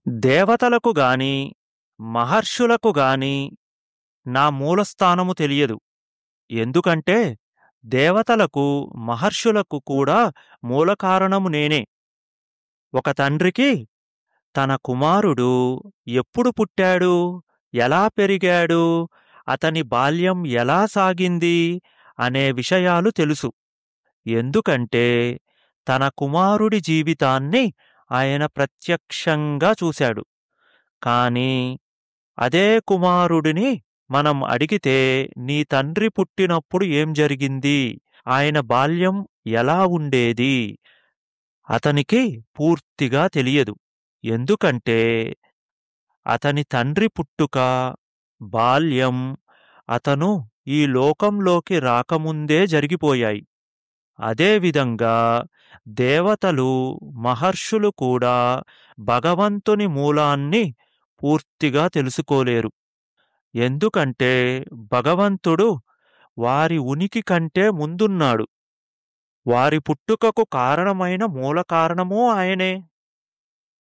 దేవతలకు గాని మహర్షులకు గాని నా మూలస్థానము తెలియదు ఎందుకంటే దేవతలకు మహర్షులకు కూడా మూల కారణము నేనే ఒక తండ్రికి తన కుమారుడు ఎప్పుడు పుట్టాడు ఎలా పెరిగాడు అతని బాల్యం ఎలా సాగింది అనే విషయాలు తెలుసు ఎందుకంటే తన కుమారుడి జీవితాన్ని ఆయన ప్రత్యక్షంగా చూశాడు కాని అదే కుమారుడిని మనం అడిగితే నీ తండ్రి పుట్టినప్పుడు ఏం జరిగింది ఆయన బాల్యం ఎలా ఉండేది అతనికి పూర్తిగా తెలియదు ఎందుకంటే అతని తండ్రి పుట్టుక బాల్యం అతను ఈ లోకంలోకి రాకముందే జరిగిపోయాయి అదేవిధంగా దేవతలు మహర్షులు కూడా భగవంతుని మూలాన్ని పూర్తిగా తెలుసుకోలేరు ఎందుకంటే భగవంతుడు వారి ఉనికి కంటే ముందున్నాడు వారి పుట్టుకకు కారణమైన మూల కారణమూ ఆయనే